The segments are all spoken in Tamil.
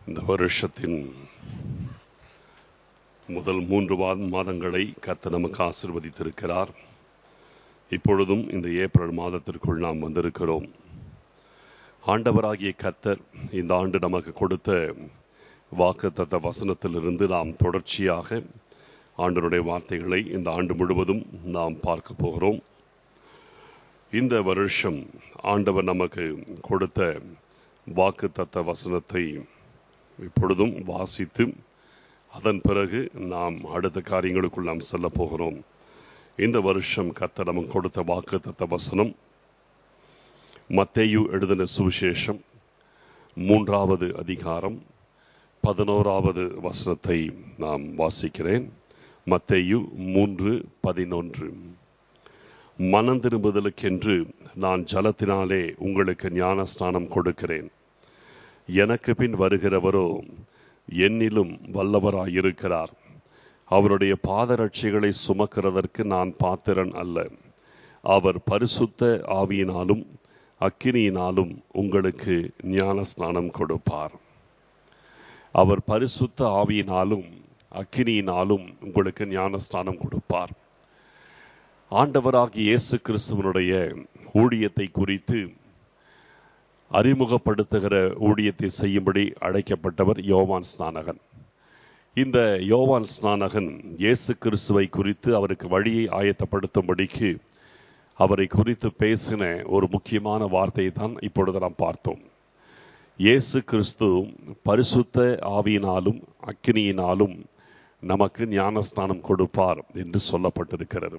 இந்த வருஷத்தின் முதல் மூன்று வா- மாதங்களை கர்த்தர் நமக்கு ஆசிர்வதித்திருக்கிறார் இப்பொழுதும் இந்த ஏப்ரல் மாதத்திற்குள் நாம் வந்திருக்கிறோம் ஆண்டவராகிய கர்த்தர் இந்த ஆண்டு நமக்கு கொடுத்த வாக்குத்தத்த வசனத்திலிருந்து நாம் தொடர்ச்சியாக ஆண்டனுடைய வார்த்தைகளை இந்த ஆண்டு முழுவதும் நாம் பார்க்க போகிறோம் இந்த வருஷம் ஆண்டவர் நமக்கு கொடுத்த வாக்குத்தத்த வசனத்தை இப்பொழுதும் வாசித்து அதன் பிறகு நாம் அடுத்த காரியங்களுக்குள் நாம் செல்ல போகிறோம் இந்த வருஷம் கர்த்தர் நமக்கு கொடுத்த வாக்குத்தத்த வசனம் மத்தேயு எழுதின சுவிசேஷம் மூன்றாவது அதிகாரம் பதினோராவது வசனத்தை நாம் வாசிக்கிறேன் மத்தேயு மூன்று பதினொன்று மனம் திரும்புதலுக்கென்று நான் ஜலத்தினாலே உங்களுக்கு ஞானஸ்நானம் கொடுக்கிறேன் எனக்கு பின் வருகிறவரோ என்னிலும் வல்லவராயிருக்கிறார் அவருடைய பாதரட்சிகளை சுமக்கிறதற்கு நான் பாத்திரன் அல்ல அவர் பரிசுத்த ஆவியினாலும் அக்கினியினாலும் உங்களுக்கு ஞானஸ்நானம் கொடுப்பார் அவர் பரிசுத்த ஆவியினாலும் அக்கினியினாலும் உங்களுக்கு ஞானஸ்நானம் கொடுப்பார் ஆண்டவராகிய இயேசு கிறிஸ்துவனுடைய ஊழியத்தை குறித்து அறிமுகப்படுத்துகிற ஊழியத்தை செய்யும்படி அழைக்கப்பட்டவர் யோவான் ஸ்நானகன் இந்த யோவான் ஸ்நானகன் இயேசு கிறிஸ்துவை குறித்து அவருக்கு வழியை ஆயத்தப்படுத்தும்படிக்கு அவரை குறித்து பேசின ஒரு முக்கியமான வார்த்தையை தான் இப்பொழுது நாம் பார்த்தோம் இயேசு கிறிஸ்து பரிசுத்த ஆவியினாலும் அக்கினியினாலும் நமக்கு ஞானஸ்நானம் கொடுப்பார் என்று சொல்லப்பட்டிருக்கிறது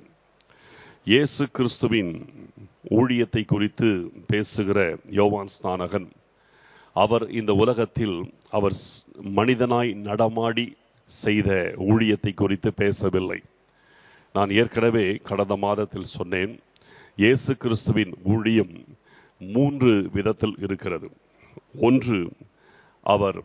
இயேசு கிறிஸ்துவின் ஊழியத்தை குறித்து பேசுகிற யோவான் ஸ்நானகன் அவர் இந்த உலகத்தில் அவர் ஸ்- மனிதனாய் நடமாடி செய்த ஊழியத்தை குறித்து பேசவில்லை நான் ஏற்கனவே கடந்த மாதத்தில் சொன்னேன் இயேசு கிறிஸ்துவின் ஊழியம் மூன்று விதத்தில் இருக்கிறது ஒன்று அவர்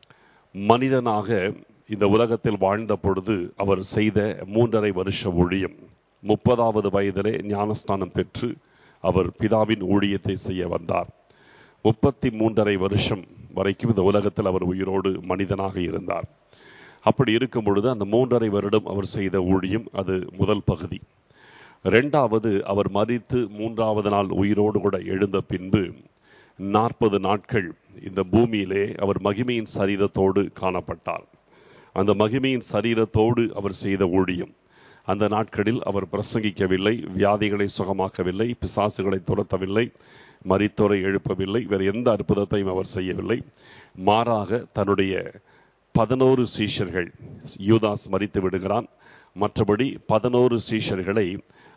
மனிதனாக இந்த உலகத்தில் வாழ்ந்த பொழுது அவர் செய்த மூன்றரை வருஷ ஊழியம் முப்பதாவது வயதிலே ஞானஸ்தானம் பெற்று அவர் பிதாவின் ஊழியத்தை செய்ய வந்தார் முப்பத்தி மூன்றரை வருஷம் வரைக்கும் இந்த உலகத்தில் அவர் உயிரோடு மனிதனாக இருந்தார் அப்படி இருக்கும் பொழுது அந்த மூன்றரை வருடம் அவர் செய்த ஊழியம் அது முதல் பகுதி ரெண்டாவது அவர் மரித்து மூன்றாவது நாள் உயிரோடு கூட எழுந்த பின்பு நாற்பது நாட்கள் இந்த பூமியிலே அவர் மகிமையின் சரீரத்தோடு காணப்பட்டார் அந்த மகிமையின் சரீரத்தோடு அவர் செய்த ஊழியம் அந்த நாட்களில் அவர் பிரசங்கிக்கவில்லை வியாதிகளை சுகமாக்கவில்லை பிசாசுகளை துரத்தவில்லை மரித்தோரை எழுப்பவில்லை வேறு எந்த அற்புதத்தையும் அவர் செய்யவில்லை மாறாக தன்னுடைய பதினோரு சீஷர்கள் யூதாஸ் மரித்து விடுகிறான் மற்றபடி பதினோரு சீஷர்களை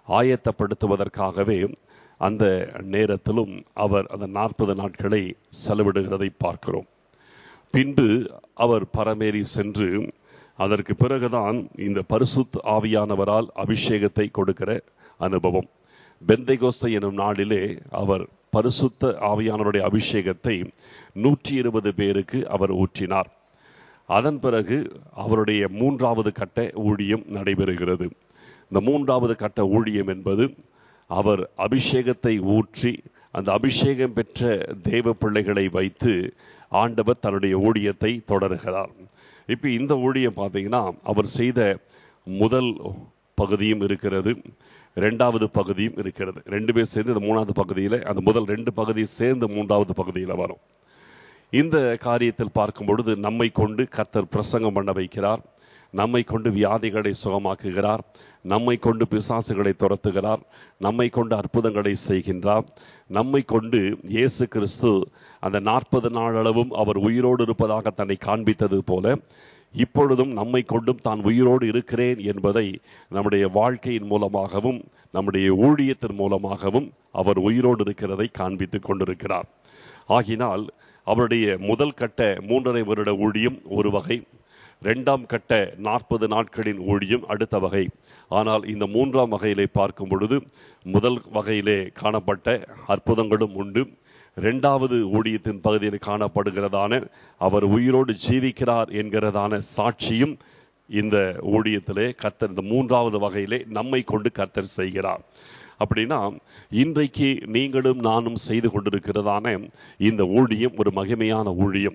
ஆயத்தப்படுத்துவதற்காகவே அந்த நேரத்திலும் அவர் அந்த நாற்பது நாட்களை செலவிடுகிறதை பார்க்கிறோம் பின்பு அவர் பரமேறி சென்று அதற்கு பிறகுதான் இந்த பரிசுத்த ஆவியானவரால் அபிஷேகத்தை கொடுக்கிற அனுபவம் பெந்தைகோஸ்தை எனும் நாளிலே அவர் பரிசுத்த ஆவியானவருடைய அபிஷேகத்தை நூற்றி இருபது பேருக்கு அவர் ஊற்றினார் அதன் பிறகு அவருடைய மூன்றாவது கட்ட ஊழியம் நடைபெறுகிறது இந்த மூன்றாவது கட்ட ஊழியம் என்பது அவர் அபிஷேகத்தை ஊற்றி அந்த அபிஷேகம் பெற்ற தேவ பிள்ளைகளை வைத்து ஆண்டவர் தன்னுடைய ஊழியத்தை தொடருகிறார் இப்போ இந்த ஊழியம் பார்த்தீங்கன்னா அவர் செய்த முதல் பகுதியும் இருக்கிறது ரெண்டாவது பகுதியும் இருக்கிறது ரெண்டு பேர் சேர்ந்து இந்த மூணாவது பகுதியில் அந்த முதல் ரெண்டு பகுதி சேர்ந்து மூன்றாவது பகுதியில் வரும் இந்த காரியத்தில் பார்க்கும் பொழுது நம்மை கொண்டு கர்த்தர் பிரசங்கம் பண்ண வைக்கிறார் நம்மை கொண்டு வியாதிகளை சுகமாக்குகிறார் நம்மை கொண்டு பிசாசுகளை துரத்துகிறார் நம்மை கொண்டு அற்புதங்களை செய்கின்றார் நம்மை கொண்டு இயேசு கிறிஸ்து அந்த நாற்பது நாளளவும் அவர் உயிரோடு இருப்பதாக தன்னை காண்பித்தது போல இப்பொழுதும் நம்மை கொண்டும் தான் உயிரோடு இருக்கிறேன் என்பதை நம்முடைய வாழ்க்கையின் மூலமாகவும் நம்முடைய ஊழியத்தின் மூலமாகவும் அவர் உயிரோடு இருக்கிறதை காண்பித்துக் கொண்டிருக்கிறார் ஆகினால் அவருடைய முதல் கட்ட மூன்றரை வருட ஊழியம் ஒரு வகை இரண்டாம் கட்ட நாற்பது நாட்களின் ஊழியம் அடுத்த வகை ஆனால் இந்த மூன்றாம் வகையிலே பார்க்கும் பொழுது முதல் வகையிலே காணப்பட்ட அற்புதங்களும் உண்டு இரண்டாவது ஊழியத்தின் பகுதியில் காணப்படுகிறதான அவர் உயிரோடு ஜீவிக்கிறார் என்கிறதான சாட்சியும் இந்த ஊழியத்திலே கர்த்தர் இந்த மூன்றாவது வகையிலே நம்மை கொண்டு கர்த்தர் செய்கிறார் அப்படின்னா இன்றைக்கு நீங்களும் நானும் செய்து கொண்டிருக்கிறதான இந்த ஊழியம் ஒரு மகிமையான ஊழியம்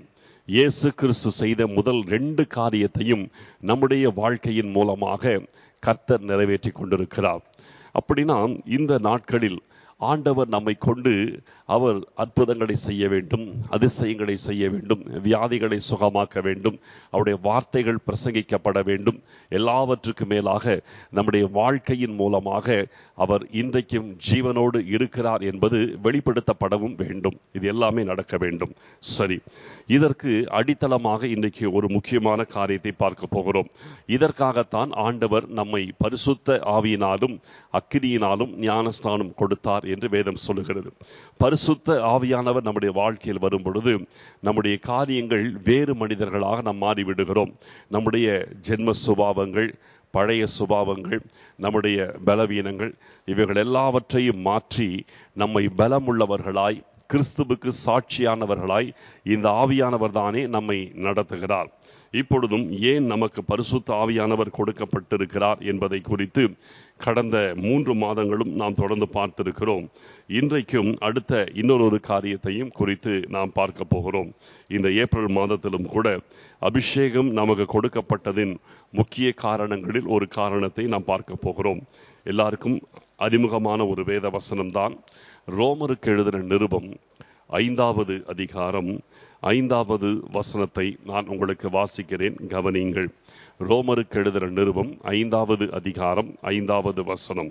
இயேசு கிறிஸ்து செய்த முதல் ரெண்டு காரியத்தையும் நம்முடைய வாழ்க்கையின் மூலமாக கர்த்தர் நிறைவேற்றி கொண்டிருக்கிறார் அப்படின்னா இந்த நாட்களில் ஆண்டவர் நம்மை கொண்டு அவர் அற்புதங்களை செய்ய வேண்டும் அதிசயங்களை செய்ய வேண்டும் வியாதிகளை சுகமாக்க வேண்டும் அவருடைய வார்த்தைகள் பிரசங்கிக்கப்பட வேண்டும் எல்லாவற்றுக்கு மேலாக நம்முடைய வாழ்க்கையின் மூலமாக அவர் இன்றைக்கும் ஜீவனோடு இருக்கிறார் என்பது வெளிப்படுத்தப்படவும் வேண்டும் இது எல்லாமே நடக்க வேண்டும் சரி இதற்கு அடித்தளமாக இன்றைக்கு ஒரு முக்கியமான காரியத்தை பார்க்க போகிறோம் இதற்காகத்தான் ஆண்டவர் நம்மை பரிசுத்த ஆவியினாலும் அக்கினியினாலும் ஞானஸ்நானம் கொடுத்தார் என்று வேதம் சொல்லுகிறது பரிசுத்த ஆவியானவர் நம்முடைய வாழ்க்கையில் வரும் பொழுது நம்முடைய காரியங்கள் வேறு மனிதர்களாக நாம் மாறிவிடுகிறோம் நம்முடைய ஜென்ம சுபாவங்கள் பழைய சுபாவங்கள் நம்முடைய பலவீனங்கள் இவைகள் எல்லாவற்றையும் மாற்றி நம்மை பலமுள்ளவர்களாய் கிறிஸ்துவுக்கு சாட்சியானவர்களாய் இந்த ஆவியானவர் தானே நம்மை நடத்துகிறார் இப்பொழுதும் ஏன் நமக்கு பரிசுத்த ஆவியானவர் கொடுக்கப்பட்டிருக்கிறார் என்பதை குறித்து கடந்த மூன்று மாதங்களும் நாம் தொடர்ந்து பார்த்திருக்கிறோம் இன்றைக்கும் அடுத்த இன்னொரு காரியத்தையும் குறித்து நாம் பார்க்க போகிறோம் இந்த ஏப்ரல் மாதத்திலும் கூட அபிஷேகம் நமக்கு கொடுக்கப்பட்டதின் முக்கிய காரணங்களில் ஒரு காரணத்தை நாம் பார்க்க போகிறோம் எல்லாருக்கும் அறிமுகமான ஒரு வேத வசனம்தான் ரோமருக்கு எழுதின நிருபம் ஐந்தாவது அதிகாரம் ஐந்தாவது வசனத்தை நான் உங்களுக்கு வாசிக்கிறேன் கவனியுங்கள் ரோமருக்கு எழுதின நிருபம் ஐந்தாவது அதிகாரம் ஐந்தாவது வசனம்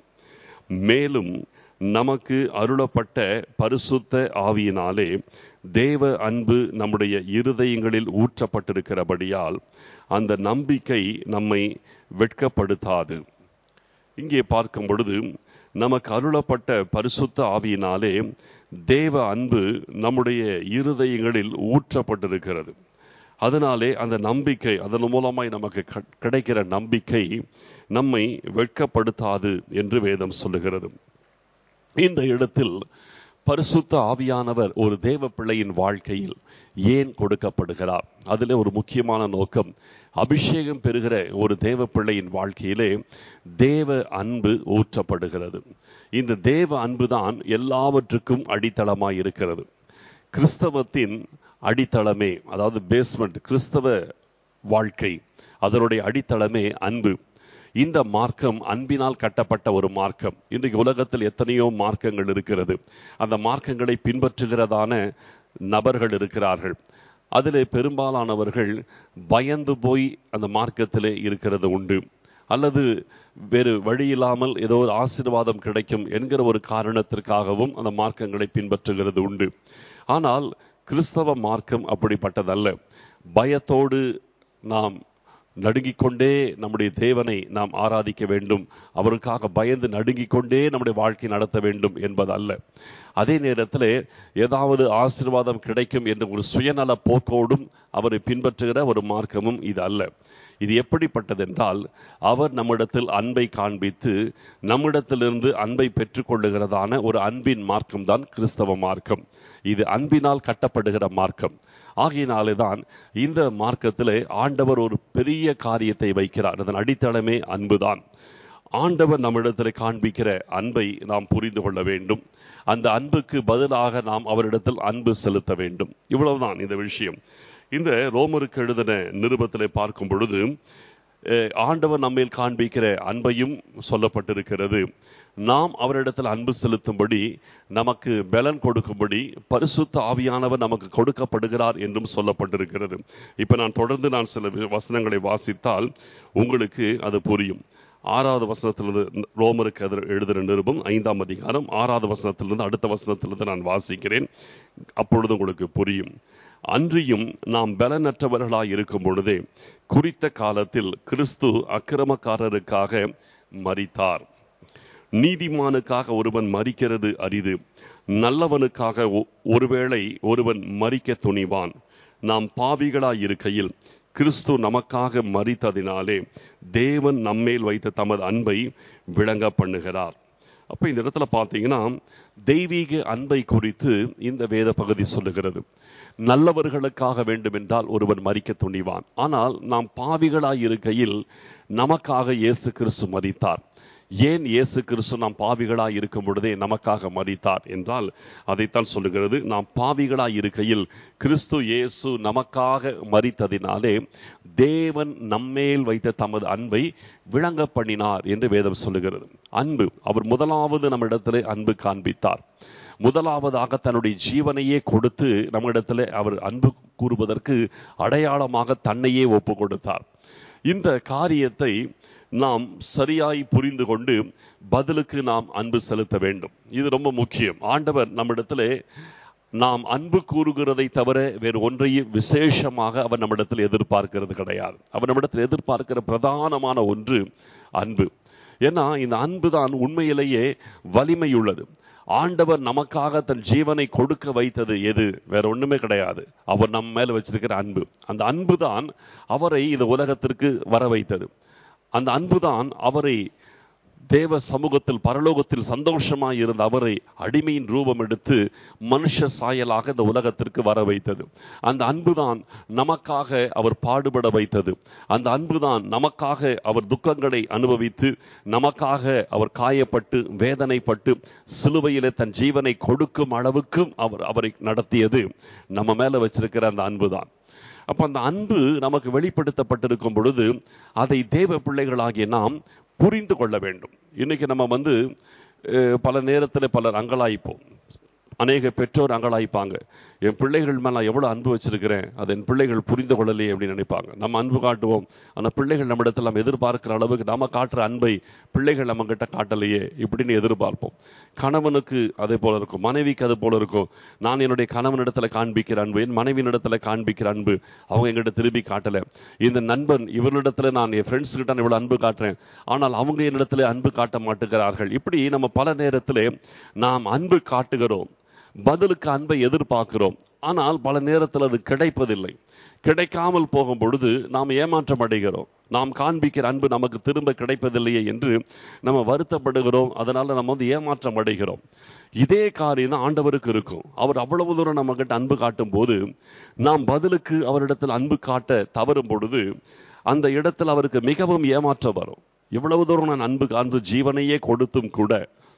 மேலும் நமக்கு அருளப்பட்ட பரிசுத்த ஆவியினாலே தேவ அன்பு நம்முடைய இருதயங்களில் ஊற்றப்பட்டிருக்கிறபடியால் அந்த நம்பிக்கை நம்மை வெட்கப்படுத்தாது இங்கே பார்க்கும் பொழுது நமக்கு அருளப்பட்ட பரிசுத்த ஆவியினாலே தேவ அன்பு நம்முடைய இருதயங்களில் ஊற்றப்பட்டிருக்கிறது அதனாலே அந்த நம்பிக்கை அதன் மூலமாய் நமக்கு கிடைக்கிற நம்பிக்கை நம்மை வெட்கப்படுத்தாது என்று வேதம் சொல்லுகிறது இந்த இடத்தில் பரிசுத்த ஆவியானவர் ஒரு தேவ பிள்ளையின் வாழ்க்கையில் ஏன் கொடுக்கப்படுகிறார் அதில் ஒரு முக்கியமான நோக்கம் அபிஷேகம் பெறுகிற ஒரு தேவ பிள்ளையின் வாழ்க்கையிலே தேவ அன்பு ஊற்றப்படுகிறது இந்த தேவ அன்புதான் எல்லாவற்றுக்கும் அடித்தளமாய் இருக்கிறது கிறிஸ்தவத்தின் அடித்தளமே அதாவது பேஸ்மெண்ட் கிறிஸ்தவ வாழ்க்கை அதனுடைய அடித்தளமே அன்பு இந்த மார்க்கம் அன்பினால் கட்டப்பட்ட ஒரு மார்க்கம் இன்றைக்கு உலகத்தில் எத்தனையோ மார்க்கங்கள் இருக்கிறது அந்த மார்க்கங்களை பின்பற்றுகிறதான நபர்கள் இருக்கிறார்கள் அதில் பெரும்பாலானவர்கள் பயந்து போய் அந்த மார்க்கத்திலே இருக்கிறது உண்டு அல்லது வேறு வழி இல்லாமல் ஏதோ ஒரு ஆசீர்வாதம் கிடைக்கும் என்கிற ஒரு காரணத்திற்காகவும் அந்த மார்க்கங்களை பின்பற்றுகிறது உண்டு ஆனால் கிறிஸ்தவ மார்க்கம் அப்படிப்பட்டதல்ல பயத்தோடு நாம் நடுங்கிக் கொண்டே நம்முடைய தேவனை நாம் ஆராதிக்க வேண்டும் அவருக்காக பயந்து நடுங்கிக் கொண்டே நம்முடைய வாழ்க்கை நடத்த வேண்டும் என்பது அல்ல அதே நேரத்தில் ஏதாவது ஆசீர்வாதம் கிடைக்கும் என்ற ஒரு சுயநல போக்கோடும் அவரை பின்பற்றுகிற ஒரு மார்க்கமும் இது அல்ல இது எப்படிப்பட்டதென்றால் அவர் நம்மிடத்தில் அன்பை காண்பித்து நம்மிடத்திலிருந்து அன்பை பெற்றுக்கொள்ளுகிறதான ஒரு அன்பின் மார்க்கம் தான் கிறிஸ்தவ மார்க்கம் இது அன்பினால் கட்டப்படுகிற மார்க்கம் ஆகையினாலே தான் இந்த மார்க்கத்திலே ஆண்டவர் ஒரு பெரிய காரியத்தை வைக்கிறார் அதன் அடித்தளமே அன்புதான் ஆண்டவர் நம்மிடத்தில் காண்பிக்கிற அன்பை நாம் புரிந்து கொள்ள வேண்டும் அந்த அன்புக்கு பதிலாக நாம் அவரிடத்தில் அன்பு செலுத்த வேண்டும் இவ்வளவுதான் இந்த விஷயம் இந்த ரோமருக்கு எழுதின நிருபத்திலே பார்க்கும் பொழுது ஆண்டவர் நம்மேல் காண்பிக்கிற அன்பையும் சொல்லப்பட்டிருக்கிறது நாம் அவரிடத்தில் அன்பு செலுத்தும்படி நமக்கு பலன் கொடுக்கும்படி பரிசுத்த ஆவியானவர் நமக்கு கொடுக்கப்படுகிறார் என்றும் சொல்லப்பட்டிருக்கிறது இப்ப நான் தொடர்ந்து நான் சில வசனங்களை வாசித்தால் உங்களுக்கு அது புரியும் ஆறாவது வசனத்திலிருந்து ரோமருக்கு எதிர் எழுதுகிற நிருபம் ஐந்தாம் அதிகாரம் ஆறாவது வசனத்திலிருந்து அடுத்த வசனத்திலிருந்து நான் வாசிக்கிறேன் அப்பொழுது உங்களுக்கு புரியும் அன்றியும் நாம் பலனற்றவர்களாய் இருக்கும் பொழுதே குறித்த காலத்தில் கிறிஸ்து அக்கிரமக்காரருக்காக மறித்தார் நீதிமானுக்காக ஒருவன் மறிக்கிறது அரிது நல்லவனுக்காக ஒருவேளை ஒருவன் மறிக்க துணிவான் நாம் பாவிகளாய் இருக்கையில் கிறிஸ்து நமக்காக மறித்ததினாலே தேவன் நம்மேல் வைத்த தமது அன்பை விளங்க பண்ணுகிறார் அப்ப இந்த இடத்துல பார்த்தீங்கன்னா தெய்வீக அன்பை குறித்து இந்த வேத பகுதி சொல்லுகிறது நல்லவர்களுக்காக வேண்டுமென்றால் ஒருவன் மறிக்க துணிவான் ஆனால் நாம் பாவிகளாய் இருக்கையில் நமக்காக இயேசு கிறிஸ்து மறித்தார் ஏன் இயேசு கிறிஸ்து நாம் பாவிகளாய் இருக்கும் பொழுதே நமக்காக மரித்தார் என்றால் அதைத்தான் சொல்லுகிறது நாம் பாவிகளாய் இருக்கையில் கிறிஸ்து இயேசு நமக்காக மரித்ததினாலே தேவன் நம்மேல் வைத்த தமது அன்பை விளங்க பண்ணினார் என்று வேதம் சொல்லுகிறது அன்பு அவர் முதலாவது நம்மிடத்திலே அன்பு காண்பித்தார் முதலாவதாக தன்னுடைய ஜீவனையே கொடுத்து நம்மிடத்தில் அவர் அன்பு கூறுவதற்கு அடையாளமாக தன்னையே ஒப்பு கொடுத்தார் இந்த காரியத்தை நாம் சரியாய் புரிந்து கொண்டு பதிலுக்கு நாம் அன்பு செலுத்த வேண்டும் இது ரொம்ப முக்கியம் ஆண்டவர் நம்மிடத்திலே நாம் அன்பு கூறுகிறதை தவிர வேறு ஒன்றையும் விசேஷமாக அவர் நம்மிடத்தில் எதிர்பார்க்கிறது கிடையாது அவர் நம்மிடத்தில் எதிர்பார்க்கிற பிரதானமான ஒன்று அன்பு ஏன்னா இந்த அன்பு தான் உண்மையிலேயே வலிமையுள்ளது ஆண்டவர் நமக்காக தன் ஜீவனை கொடுக்க வைத்தது எது வேற ஒண்ணுமே கிடையாது அவர் நம்ம மேல வச்சிருக்கிற அன்பு அந்த அன்பு தான் அவரை இந்த உலகத்திற்கு வர வைத்தது அந்த அன்பு தான் அவரை தேவ சமூகத்தில் பரலோகத்தில் சந்தோஷமாய் இருந்த அவரை அடிமையின் ரூபம் எடுத்து மனுஷ சாயலாக இந்த உலகத்திற்கு வர வைத்தது அந்த அன்புதான் நமக்காக அவர் பாடுபட வைத்தது அந்த அன்புதான் நமக்காக அவர் துக்கங்களை அனுபவித்து நமக்காக அவர் காயப்பட்டு வேதனைப்பட்டு சிலுவையிலே தன் ஜீவனை கொடுக்கும் அளவுக்கும் அவர் அவரை நடத்தியது நம்ம மேல வச்சிருக்கிற அந்த அன்புதான் அப்ப அந்த அன்பு நமக்கு வெளிப்படுத்தப்பட்டிருக்கும் பொழுது அதை தேவ பிள்ளைகளாகிய நாம் புரிந்து கொள்ள வேண்டும் இன்னைக்கு நம்ம வந்து அஹ், பல நேரத்தில் பலர் அங்கலாய்ப்போம் அநேக பெற்றோர் அங்கலாய்ப்பாங்க என் பிள்ளைகள் மேல நான் எவ்வளவு அன்பு வச்சிருக்கிறேன் அதை என் பிள்ளைகள் புரிந்து கொள்ளலையே அப்படின்னு நினைப்பாங்க நம்ம அன்பு காட்டுவோம் ஆனா பிள்ளைகள் நம்ம இடத்துல நம்ம எதிர்பார்க்கிற அளவுக்கு நாம காட்டுற அன்பை பிள்ளைகள் நம்ம கிட்ட காட்டலையே இப்படின்னு எதிர்பார்ப்போம் கணவனுக்கு அதே போல இருக்கும் மனைவிக்கு அது போல இருக்கும் நான் என்னுடைய கணவனிடத்துல காண்பிக்கிற அன்பு என் மனைவியினிடத்துல காண்பிக்கிற அன்பு அவங்க எங்கிட்ட திரும்பி காட்டல இந்த நண்பன் இவரிடத்துல நான் என் ஃப்ரெண்ட்ஸ் கிட்ட நான் இவ்வளவு அன்பு காட்டுறேன் ஆனால் அவங்க என்னிடத்துல அன்பு காட்ட மாட்டுகிறார்கள் இப்படி நம்ம பல நேரத்திலே நாம் அன்பு காட்டுகிறோம் பதிலுக்கு அன்பை எதிர்பார்க்கிறோம் ஆனால் பல நேரத்தில் அது கிடைப்பதில்லை கிடைக்காமல் போகும் பொழுது நாம் ஏமாற்றம் அடைகிறோம் நாம் காண்பிக்கிற அன்பு நமக்கு திரும்ப கிடைப்பதில்லையே என்று நம்ம வருத்தப்படுகிறோம் அதனால நம்ம வந்து ஏமாற்றம் அடைகிறோம் இதே காரியம் தான் ஆண்டவருக்கு இருக்கும் அவர் அவ்வளவு தூரம் நம்ம கிட்ட அன்பு காட்டும் போது நாம் பதிலுக்கு அவரிடத்தில் அன்பு காட்ட தவறும் பொழுது அந்த இடத்தில் அவருக்கு மிகவும் ஏமாற்றம் வரும் இவ்வளவு தூரம் நான் அன்பு அன்பு ஜீவனையே கொடுத்தும் கூட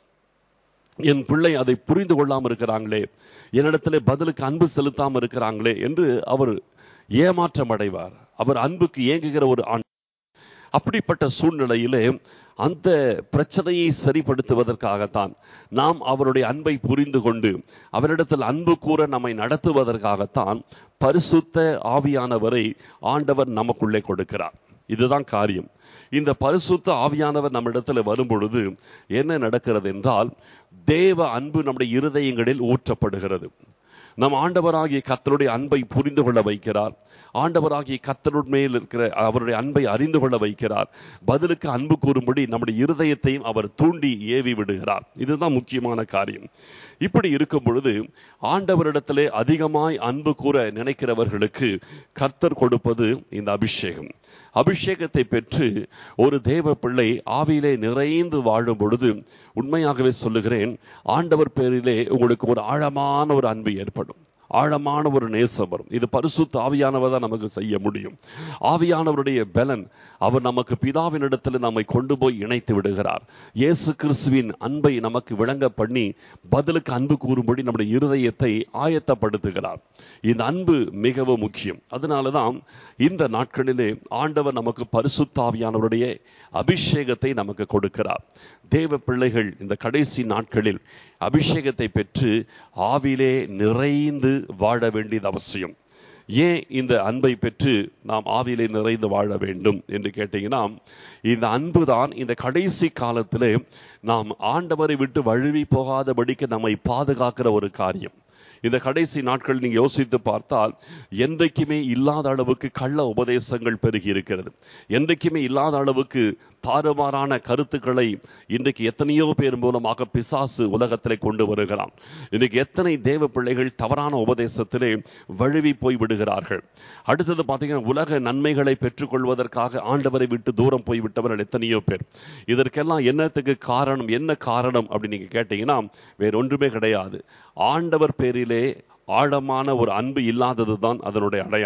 என் பிள்ளை அதை புரிந்து கொள்ளாம இருக்கிறாங்களே என்னிடத்திலே பதிலுக்கு அன்பு செலுத்தாம இருக்கிறாங்களே என்று அவர் ஏமாற்றம் அடைவார் அவர் அன்புக்கு ஏங்குகிற ஒரு ஆண் அப்படிப்பட்ட சூழ்நிலையிலே அந்த பிரச்சனையை சரிப்படுத்துவதற்காகத்தான் நாம் அவருடைய அன்பை புரிந்து கொண்டு அவரிடத்தில் அன்பு கூற நம்மை நடத்துவதற்காகத்தான் பரிசுத்த ஆவியானவரை ஆண்டவர் நமக்குள்ளே கொடுக்கிறார் இதுதான் காரியம் இந்த பரிசுத்த ஆவியானவர் நம்மிடத்துல வரும் பொழுது என்ன நடக்கிறது என்றால் தேவ அன்பு நம்முடைய இருதயங்களில் ஊற்றப்படுகிறது நம் ஆண்டவராகிய கர்த்தருடைய அன்பை புரிந்து கொள்ள வைக்கிறார் ஆண்டவராகிய கர்த்தருடைய மேல் இருக்கிற அவருடைய அன்பை அறிந்து கொள்ள வைக்கிறார் பதிலுக்கு அன்பு கூறும்படி நம்முடைய இருதயத்தையும் அவர் தூண்டி ஏவி விடுகிறார் இதுதான் முக்கியமான காரியம் இப்படி இருக்கும் பொழுது ஆண்டவரிடத்திலே அதிகமாய் அன்பு கூற நினைக்கிறவர்களுக்கு கர்த்தர் கொடுப்பது இந்த அபிஷேகம் அபிஷேகத்தை பெற்று ஒரு தேவ பிள்ளை ஆவியிலே நிறைந்து வாழும் பொழுது உண்மையாகவே சொல்லுகிறேன் ஆண்டவர் பேரிலே உங்களுக்கு ஒரு ஆழமான ஒரு அன்பு ஏற்படும் ஆழமான ஒரு நேசம் வரும் இது பரிசுத்த ஆவியானவர் தான் நமக்கு செய்ய முடியும் ஆவியானவருடைய பலன் அவர் நமக்கு பிதாவினிடத்தில் நம்மை கொண்டு போய் இணைத்து விடுகிறார் இயேசு கிறிஸ்துவின் அன்பை நமக்கு விளங்க பண்ணி பதிலுக்கு அன்பு கூறும்படி நம்முடைய இருதயத்தை ஆயத்தப்படுத்துகிறார் இந்த அன்பு மிகவும் முக்கியம் அதனாலதான் இந்த நாட்களிலே ஆண்டவர் நமக்கு பரிசுத்த ஆவியானவருடைய அபிஷேகத்தை நமக்கு கொடுக்கிறார் தேவ பிள்ளைகள் இந்த கடைசி நாட்களில் அபிஷேகத்தை பெற்று ஆவிலே நிறைந்து வாழ வேண்டியது அவசியம் ஏன் இந்த அன்பை பெற்று நாம் ஆவியிலே நிறைந்து வாழ வேண்டும் என்று கேட்டீங்கன்னா இந்த அன்பு தான் இந்த கடைசி காலத்திலே நாம் ஆண்டவரை விட்டு வழுவி போகாதபடிக்கு நம்மை பாதுகாக்கிற ஒரு காரியம் இந்த கடைசி நாட்கள் நீங்க யோசித்து பார்த்தால் என்றைக்குமே இல்லாத அளவுக்கு கள்ள உபதேசங்கள் பெருகி இருக்கிறது என்றைக்குமே இல்லாத அளவுக்கு தாறுமாறான கருத்துக்களை இன்றைக்கு எத்தனையோ பேர் மூலமாக பிசாசு உலகத்திலே கொண்டு வருகிறான் இன்னைக்கு எத்தனை தேவ பிள்ளைகள் தவறான உபதேசத்திலே வழுவி போய் விடுகிறார்கள் அடுத்தது பார்த்தீங்கன்னா உலக நன்மைகளை பெற்றுக்கொள்வதற்காக ஆண்டவரை விட்டு தூரம் போய் விட்டவர்கள் எத்தனையோ பேர் இதற்கெல்லாம் என்னத்துக்கு காரணம் என்ன காரணம் அப்படின்னு நீங்க கேட்டீங்கன்னா வேற ஒன்றுமே கிடையாது ஆண்டவர் பேரிலே ஆழமான ஒரு அன்பு இல்லாதது தான் அதனுடைய அடையாளம்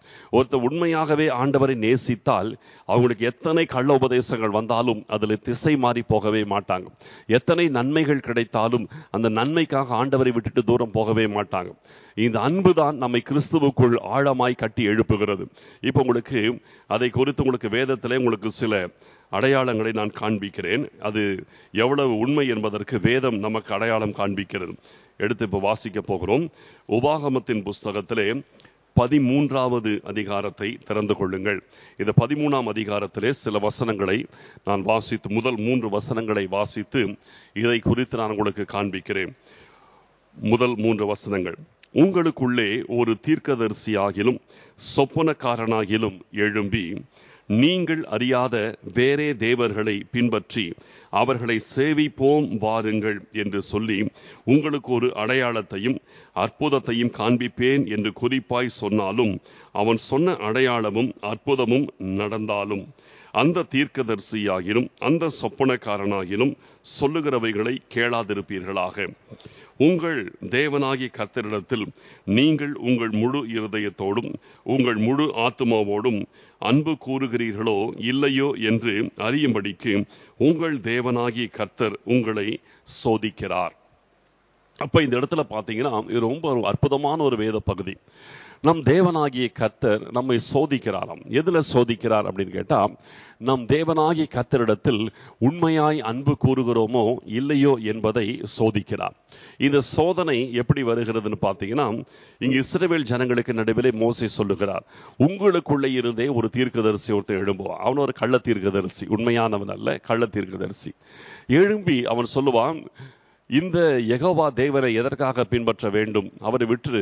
ஒருத்தர் உண்மையாகவே ஆண்டவரை நேசித்தால் அவங்களுக்கு எத்தனை கள்ள உபதேசங்கள் வந்தாலும் அதில் திசை மாறி போகவே மாட்டாங்க எத்தனை நன்மைகள் கிடைத்தாலும் அந்த நன்மைக்காக ஆண்டவரை விட்டுட்டு தூரம் போகவே மாட்டாங்க இந்த அன்பு தான் நம்மை கிறிஸ்துவுக்குள் ஆழமாய் கட்டி எழுப்புகிறது இப்போ உங்களுக்கு அதை குறித்து உங்களுக்கு வேதத்திலே உங்களுக்கு சில அடையாளங்களை நான் காண்பிக்கிறேன் அது எவ்வளவு உண்மை என்பதற்கு வேதம் நமக்கு அடையாளம் காண்பிக்கிறது எடுத்து இப்போ வாசிக்க போகிறோம் உபாகமத்தின் புஸ்தகத்திலே பதிமூன்றாவது அதிகாரத்தை திறந்து கொள்ளுங்கள் இந்த பதிமூணாம் அதிகாரத்திலே சில வசனங்களை நான் வாசித்து முதல் மூன்று வசனங்களை வாசித்து இதை குறித்து நான் உங்களுக்கு காண்பிக்கிறேன் முதல் மூன்று வசனங்கள் உங்களுக்குள்ளே ஒரு தீர்க்கதரிசியாகிலும் சொப்பனக்காரனாகிலும் எழும்பி நீங்கள் அறியாத வேறே தேவர்களை பின்பற்றி அவர்களை சேவிப்போம் வாருங்கள் என்று சொல்லி உங்களுக்கு ஒரு அடையாளத்தையும் அற்புதத்தையும் காண்பிப்பேன் என்று குறிப்பாய் சொன்னாலும் அவன் சொன்ன அடையாளமும் அற்புதமும் நடந்தாலும் அந்த தீர்க்கதரிசியாகிலும் அந்த சொப்பனக்காரனாகிலும் சொல்லுகிறவைகளை கேளாதிருப்பீர்களாக உங்கள் தேவனாகிய கர்த்தரிடத்தில் நீங்கள் உங்கள் முழு இருதயத்தோடும் உங்கள் முழு ஆத்மாவோடும் அன்பு கூறுகிறீர்களோ இல்லையோ என்று அறியும்படிக்கு உங்கள் தேவனாகிய கர்த்தர் உங்களை சோதிக்கிறார் அப்ப இந்த இடத்துல பாத்தீங்கன்னா இது ரொம்ப ஒரு அற்புதமான ஒரு வேத பகுதி நம் தேவனாகிய கர்த்தர் நம்மை சோதிக்கிறாராம் எதுல சோதிக்கிறார் அப்படின்னு கேட்டா நம் தேவனாகிய கர்த்தரிடத்தில் உண்மையாய் அன்பு கூறுகிறோமோ இல்லையோ என்பதை சோதிக்கிறார் இந்த சோதனை எப்படி வருகிறதுன்னு பார்த்தீங்கன்னா இங்க இஸ்ரேல் ஜனங்களுக்கு நடுவிலே மோசை சொல்லுகிறார் உங்களுக்குள்ளே இருந்தே ஒரு தீர்க்கதரிசி ஒருத்தர் எழும்புவான் அவன் ஒரு கள்ள தீர்க்கதரிசி உண்மையானவன் அல்ல கள்ள தீர்க்கதரிசி எழும்பி அவன் சொல்லுவான் இந்த யெகோவா தேவனை எதற்காக பின்பற்ற வேண்டும் அவரை விட்டு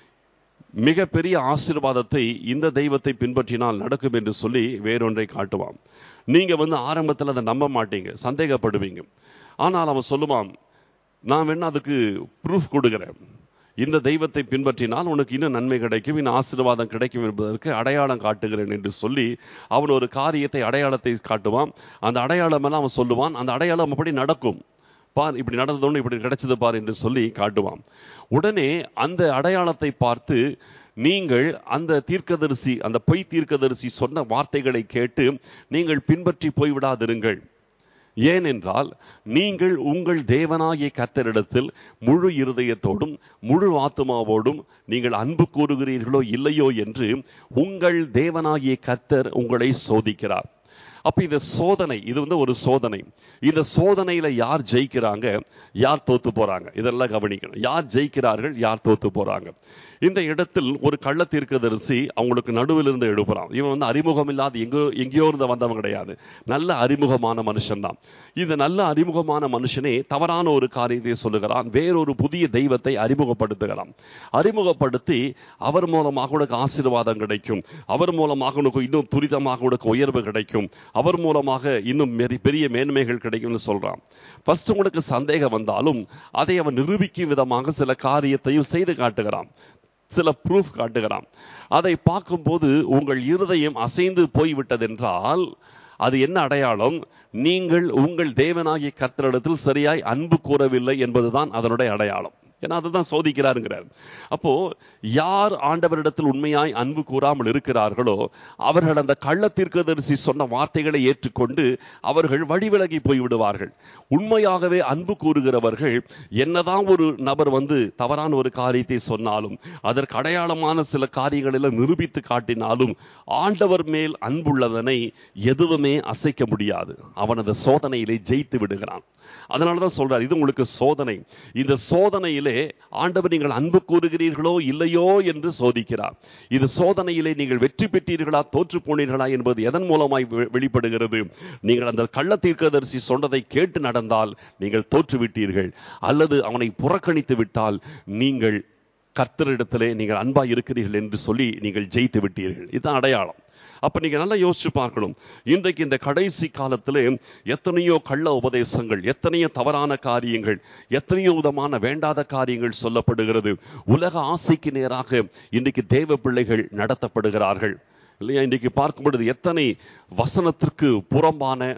மிகப்பெரிய ஆசீர்வாதத்தை இந்த தெய்வத்தை பின்பற்றினால் நடக்கும் என்று சொல்லி வேறொன்றை காட்டுவான் நீங்க வந்து ஆரம்பத்தில் அதை நம்ப மாட்டீங்க சந்தேகப்படுவீங்க ஆனால் அவன் சொல்லுவான் நான் வேணா அதுக்கு ப்ரூஃப் கொடுக்குறேன் இந்த தெய்வத்தை பின்பற்றினால் உனக்கு இன்னும் நன்மை கிடைக்கும் இன்னும் ஆசீர்வாதம் கிடைக்கும் என்பதற்கு அடையாளம் காட்டுகிறேன் என்று சொல்லி அவன் ஒரு காரியத்தை அடையாளத்தை காட்டுவான் அந்த அடையாளம் எல்லாம் அவன் சொல்லுவான் அந்த அடையாளம் அப்படி நடக்கும் பார் இப்படி நடந்ததோன்னு இப்படி கிடைச்சது பார் என்று சொல்லி காட்டுவான் உடனே அந்த அடையாளத்தை பார்த்து நீங்கள் அந்த தீர்க்கதரிசி அந்த பொய் தீர்க்கதரிசி சொன்ன வார்த்தைகளை கேட்டு நீங்கள் பின்பற்றி போய்விடாதிருங்கள் ஏனென்றால் நீங்கள் உங்கள் தேவனாகிய கர்த்தரிடத்தில் முழு இருதயத்தோடும் முழு ஆத்மாவோடும் நீங்கள் அன்பு கூறுகிறீர்களோ இல்லையோ என்று உங்கள் தேவனாகிய கர்த்தர் உங்களை சோதிக்கிறார் அப்ப இந்த சோதனை இது வந்து ஒரு சோதனை இந்த சோதனையில யார் ஜெயிக்கிறாங்க யார் தோத்து போறாங்க இதெல்லாம் கவனிக்கணும் யார் ஜெயிக்கிறார்கள் யார் தோத்து போறாங்க இந்த இடத்தில் ஒரு கள்ள தீர்க்கதரிசி அவங்களுக்கு நடுவில் இருந்து எழுப்புறான் இவன் வந்து அறிமுகம் இல்லாத எங்கோ எங்கேயோ இருந்து வந்தவன் கிடையாது நல்ல அறிமுகமான மனுஷன் தான் இந்த நல்ல அறிமுகமான மனுஷனே தவறான ஒரு காரியத்தை சொல்லுகிறான் வேறொரு புதிய தெய்வத்தை அறிமுகப்படுத்துகிறான் அறிமுகப்படுத்தி அவர் மூலமாக உனக்கு ஆசீர்வாதம் கிடைக்கும் அவர் மூலமாக உனக்கு இன்னும் துரிதமாக உனக்கு உயர்வு கிடைக்கும் அவர் மூலமாக இன்னும் பெரிய மேன்மைகள் கிடைக்கும்னு சொல்றான் ஃபர்ஸ்ட் உங்களுக்கு சந்தேகம் வந்தாலும் அதை அவன் நிரூபிக்கும் விதமாக சில காரியத்தையும் செய்து காட்டுகிறான் சில ப்ரூஃப் காட்டுகிறான் அதை பார்க்கும்போது உங்கள் இருதயம் அசைந்து போய்விட்டதென்றால் அது என்ன அடையாளம் நீங்கள் உங்கள் தேவனாகிய கர்த்தரிடத்தில் சரியாய் அன்பு கூறவில்லை என்பதுதான் அதனுடைய அடையாளம் ஏன்னா அதுதான் சோதிக்கிறாருங்கிறார் அப்போ யார் ஆண்டவரிடத்தில் உண்மையாய் அன்பு கூறாமல் இருக்கிறார்களோ அவர்கள் அந்த கள்ள தீர்க்கதரிசி சொன்ன வார்த்தைகளை ஏற்றுக்கொண்டு அவர்கள் வழிவிலகி போய்விடுவார்கள் உண்மையாகவே அன்பு கூறுகிறவர்கள் என்னதான் ஒரு நபர் வந்து தவறான ஒரு காரியத்தை சொன்னாலும் அதற்கு அடையாளமான சில காரியங்களில் நிரூபித்து காட்டினாலும் ஆண்டவர் மேல் அன்புள்ளதனை எதுவுமே அசைக்க முடியாது அவன் அந்த சோதனையிலே ஜெயித்து விடுகிறான் அதனாலதான் சொல்றார் இது உங்களுக்கு சோதனை இந்த சோதனையிலே ஆண்டவர் நீங்கள் அன்பு கூறுகிறீர்களோ இல்லையோ என்று சோதிக்கிறார் இது சோதனையிலே நீங்கள் வெற்றி பெற்றீர்களா தோற்று போனீர்களா என்பது எதன் மூலமாய் வெளிப்படுகிறது நீங்கள் அந்த கள்ள தீர்க்கதரிசி சொன்னதை கேட்டு நடந்தால் நீங்கள் தோற்று விட்டீர்கள் அல்லது அவனை புறக்கணித்து விட்டால் நீங்கள் கர்த்தரிடத்திலே நீங்கள் அன்பா இருக்கிறீர்கள் என்று சொல்லி நீங்கள் ஜெயித்து விட்டீர்கள் இதுதான் அடையாளம் அப்ப நீங்க நல்லா யோசிச்சு பார்க்கணும் இன்றைக்கு இந்த கடைசி காலத்துல எத்தனையோ கள்ள உபதேசங்கள் எத்தனையோ தவறான காரியங்கள் எத்தனையோ விதமான வேண்டாத காரியங்கள் சொல்லப்படுகிறது உலக ஆசைக்கு நேராக இன்றைக்கு தேவ பிள்ளைகள் நடத்தப்படுகிறார்கள் இல்லையா இன்றைக்கு பார்க்கும் பொழுது எத்தனை வசனத்திற்கு புறம்பான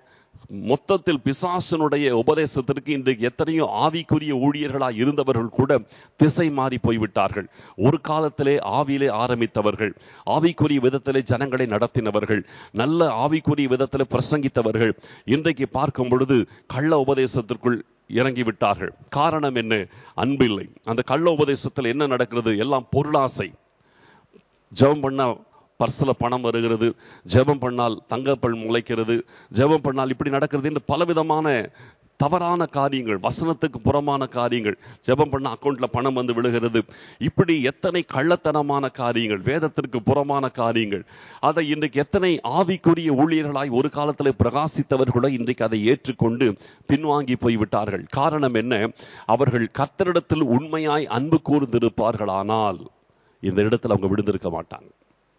மொத்தத்தில் பிசாசனுடைய உபதேசத்திற்கு இன்றைக்கு எத்தனையோ ஆவிக்குரிய ஊழியர்களாய் இருந்தவர்கள் கூட திசை மாறி போய்விட்டார்கள் ஒரு காலத்திலே ஆவியிலே ஆரம்பித்தவர்கள் ஆவிக்குரிய விதத்திலே ஜனங்களை நடத்தினவர்கள் நல்ல ஆவிக்குரிய விதத்திலே பிரசங்கித்தவர்கள் இன்றைக்கு பார்க்கும் பொழுது கள்ள உபதேசத்திற்குள் இறங்கி விட்டார்கள் காரணம் என்ன அன்பில்லை அந்த கள்ள உபதேசத்தில் என்ன நடக்கிறது எல்லாம் பொருளாசை ஜெபம் பண்ணா பர்ஸ்ல பணம் வருகிறது ஜெபம் பண்ணால் தங்கப்பல் முளைக்கிறது ஜெபம் பண்ணால் இப்படி நடக்கிறது என்று பலவிதமான தவறான காரியங்கள் வசனத்துக்கு புறமான காரியங்கள் ஜெபம் பண்ண அக்கௌண்ட்ல பணம் வந்து விழுகிறது இப்படி எத்தனை கள்ளத்தனமான காரியங்கள் வேதத்திற்கு புறமான காரியங்கள் அதை இன்றைக்கு எத்தனை ஆவிக்குரிய ஊழியர்களாய் ஒரு காலத்தில் பிரகாசித்தவர்களோ இன்றைக்கு அதை ஏற்றுக்கொண்டு பின்வாங்கி போய்விட்டார்கள் காரணம் என்ன அவர்கள் கத்தரிடத்தில் உண்மையாய் அன்பு கூர்ந்திருப்பார்களானால் இந்த இடத்துல அவங்க விழுந்திருக்க மாட்டாங்க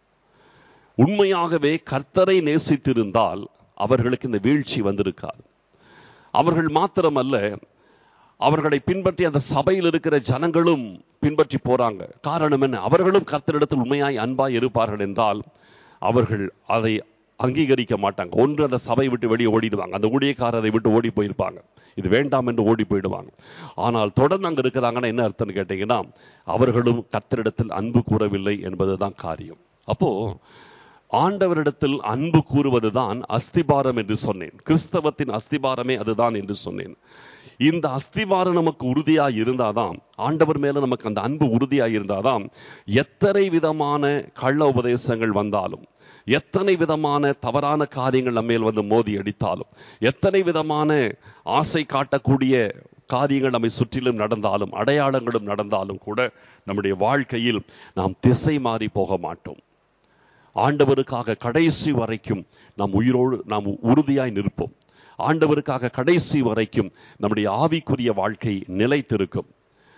உண்மையாகவே கர்த்தரை நேசித்திருந்தால் அவர்களுக்கு இந்த வீழ்ச்சி வந்திருக்காது அவர்கள் மாத்திரமல்ல அவர்களை பின்பற்றி அந்த சபையில் இருக்கிற ஜனங்களும் பின்பற்றி போறாங்க காரணம் என்ன அவர்களும் கர்த்தரிடத்தில் உண்மையாய் அன்பாய் இருப்பார்கள் என்றால் அவர்கள் அதை அங்கீகரிக்க மாட்டாங்க ஒன்று அந்த சபை விட்டு வெளியே ஓடிடுவாங்க அந்த ஊழியக்காரரை விட்டு ஓடி போயிருப்பாங்க இது வேண்டாம் என்று ஓடி போயிடுவாங்க ஆனால் தொடர்ந்து அங்க இருக்கிறாங்கன்னா என்ன அர்த்தம்னு கேட்டீங்கன்னா அவர்களும் கர்த்தரிடத்தில் அன்பு கூறவில்லை என்பதுதான் காரியம் அப்போ ஆண்டவரிடத்தில் அன்பு கூறுவதுதான் அஸ்திபாரம் என்று சொன்னேன் கிறிஸ்தவத்தின் அஸ்திபாரமே அதுதான் என்று சொன்னேன் இந்த அஸ்திபாரம் நமக்கு உறுதியா இருந்தாதான் ஆண்டவர் மேல நமக்கு அந்த அன்பு உறுதியா இருந்தாதான் எத்தனை விதமான கள்ள உபதேசங்கள் வந்தாலும் எத்தனை விதமான தவறான காரியங்கள் நம்ம வந்து மோதி அடித்தாலும் எத்தனை விதமான ஆசை காட்டக்கூடிய காரியங்கள் நம்மை சுற்றிலும் நடந்தாலும் அடையாளங்களும் நடந்தாலும் கூட நம்முடைய வாழ்க்கையில் நாம் திசை மாறி போக மாட்டோம் ஆண்டவருக்காக கடைசி வரைக்கும் நாம் உயிரோடு நாம் உறுதியாய் நிற்போம் ஆண்டவருக்காக கடைசி வரைக்கும் நம்முடைய ஆவிக்குரிய வாழ்க்கை நிலைத்திருக்கும்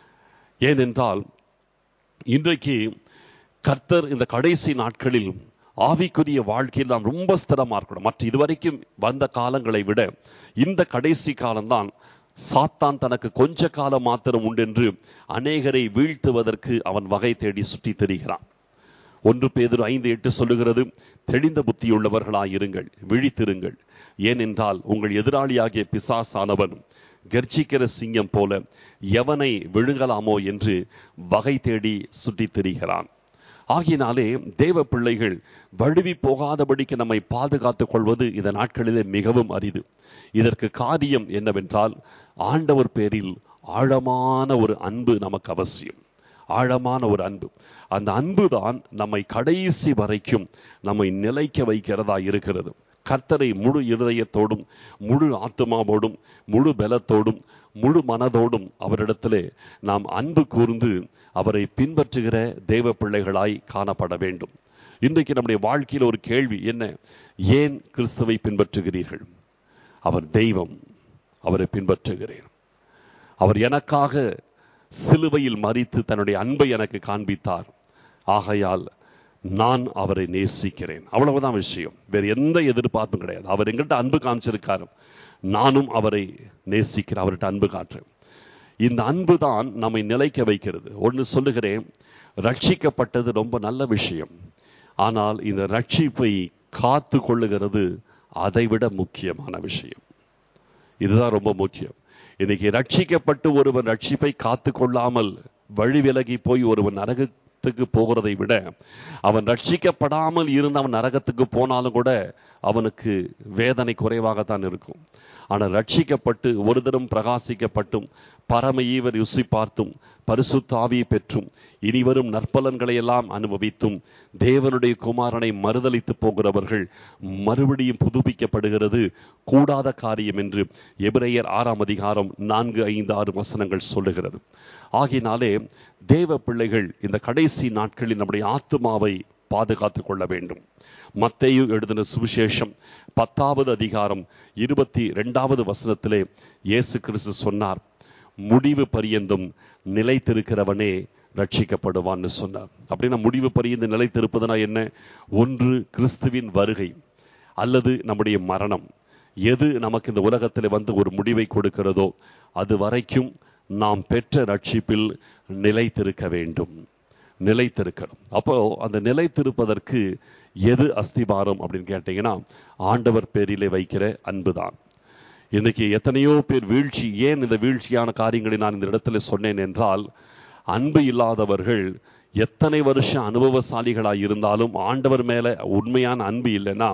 ஏனென்றால் இன்றைக்கு கர்த்தர் இந்த கடைசி நாட்களில் ஆவிக்குரிய வாழ்க்கையில் நாம் ரொம்ப ஸ்திரமா இருக்கணும் மற்ற இதுவரைக்கும் வந்த காலங்களை விட இந்த கடைசி காலம்தான் சாத்தான் தனக்கு கொஞ்ச காலம் மாத்திரம் உண்டென்று அநேகரை வீழ்த்துவதற்கு அவன் வகை தேடி சுற்றி திரிகிறான் ஒன்று பேதர் ஐந்து எட்டு சொல்லுகிறது தெளிந்த புத்தியுள்ளவர்களாயிருங்கள் விழித்திருங்கள் ஏனென்றால் உங்கள் எதிராளியாகிய பிசாசானவன் கர்ஜிக்கிற சிங்கம் போல எவனை விழுங்கலாமோ என்று வகை தேடி சுற்றித் திரிகிறான் ஆகினாலே தேவ பிள்ளைகள் வழுவி போகாதபடிக்கு நம்மை பாதுகாத்துக் கொள்வது இந்த நாட்களிலே மிகவும் அரிது இதற்கு காரியம் என்னவென்றால் ஆண்டவர் பேரில் ஆழமான ஒரு அன்பு நமக்கு அவசியம் ஆழமான ஒரு அன்பு அந்த அன்பு தான் நம்மை கடைசி வரைக்கும் நம்மை நிலைக்க வைக்கிறதா இருக்கிறது கர்த்தரை முழு இருதயத்தோடும் முழு ஆத்மாவோடும் முழு பலத்தோடும் முழு மனதோடும் அவரிடத்திலே நாம் அன்பு கூர்ந்து அவரை பின்பற்றுகிற தேவ பிள்ளைகளாய் காணப்பட வேண்டும் இன்றைக்கு நம்முடைய வாழ்க்கையில் ஒரு கேள்வி என்ன ஏன் கிறிஸ்துவை பின்பற்றுகிறீர்கள் அவர் தெய்வம் அவரை பின்பற்றுகிறேன் அவர் எனக்காக சிலுவையில் மறித்து தன்னுடைய அன்பை எனக்கு காண்பித்தார் ஆகையால் நான் அவரை நேசிக்கிறேன் அவ்வளவுதான் விஷயம் வேற எந்த எதிர்பார்ப்பும் கிடையாது அவர் எங்கிட்ட அன்பு காமிச்சிருக்காரு நானும் அவரை நேசிக்கிறேன் அவர்கிட்ட அன்பு காட்டுறேன் இந்த அன்பு தான் நம்மை நிலைக்க வைக்கிறது ஒன்று சொல்லுகிறேன் ரட்சிக்கப்பட்டது ரொம்ப நல்ல விஷயம் ஆனால் இந்த ரட்சிப்பை காத்து கொள்ளுகிறது அதைவிட முக்கியமான விஷயம் இதுதான் ரொம்ப முக்கியம் இன்னைக்கு ரட்சிக்கப்பட்டு ஒருவன் ரட்சிப்பை காத்து கொள்ளாமல் வழி விலகி போய் ஒருவன் நரகத்துக்கு போகிறதை விட அவன் ரட்சிக்கப்படாமல் இருந்து அவன் நரகத்துக்கு போனாலும் கூட அவனுக்கு வேதனை குறைவாகத்தான் இருக்கும் ஆனால் ரட்சிக்கப்பட்டு ஒரு தரம் பிரகாசிக்கப்பட்டும் பரம ஈவர் யுசி பார்த்தும் பரிசுத்த ஆவியை பெற்றும் இனிவரும் நற்பலன்களை எல்லாம் அனுபவித்தும் தேவனுடைய குமாரனை மறுதளித்து போகிறவர்கள் மறுபடியும் புதுப்பிக்கப்படுகிறது கூடாத காரியம் என்று எபிரேயர் ஆறாம் அதிகாரம் நான்கு ஐந்து ஆறு வசனங்கள் சொல்லுகிறது ஆகினாலே தேவ பிள்ளைகள் இந்த கடைசி நாட்களில் நம்முடைய ஆத்மாவை பாதுகாத்துக் கொள்ள வேண்டும் மத்தேயு எழுதின சுவிசேஷம் பத்தாவது அதிகாரம் இருபத்தி இரண்டாவது வசனத்திலே இயேசு கிறிஸ்து சொன்னார் முடிவு பரியந்தும் நிலைத்திருக்கிறவனே ரட்சிக்கப்படுவான்னு சொன்னார் அப்படின்னா முடிவு பரியந்து நிலைத்திருப்பதுனா என்ன ஒன்று கிறிஸ்துவின் வருகை அல்லது நம்முடைய மரணம் எது நமக்கு இந்த உலகத்தில் வந்து ஒரு முடிவை கொடுக்கிறதோ அது வரைக்கும் நாம் பெற்ற ரட்சிப்பில் நிலைத்திருக்க வேண்டும் நிலைத்திருக்கணும் அப்போ அந்த நிலைத்திருப்பதற்கு எது அஸ்திபாரம் அப்படின்னு கேட்டீங்கன்னா ஆண்டவர் பேரிலே வைக்கிற அன்புதான் இன்னைக்கு எத்தனையோ பேர் வீழ்ச்சி ஏன் இந்த வீழ்ச்சியான காரியங்களை நான் இந்த இடத்துல சொன்னேன் என்றால் அன்பு இல்லாதவர்கள் எத்தனை வருஷம் அனுபவசாலிகளாய் இருந்தாலும் ஆண்டவர் மேல உண்மையான அன்பு இல்லைன்னா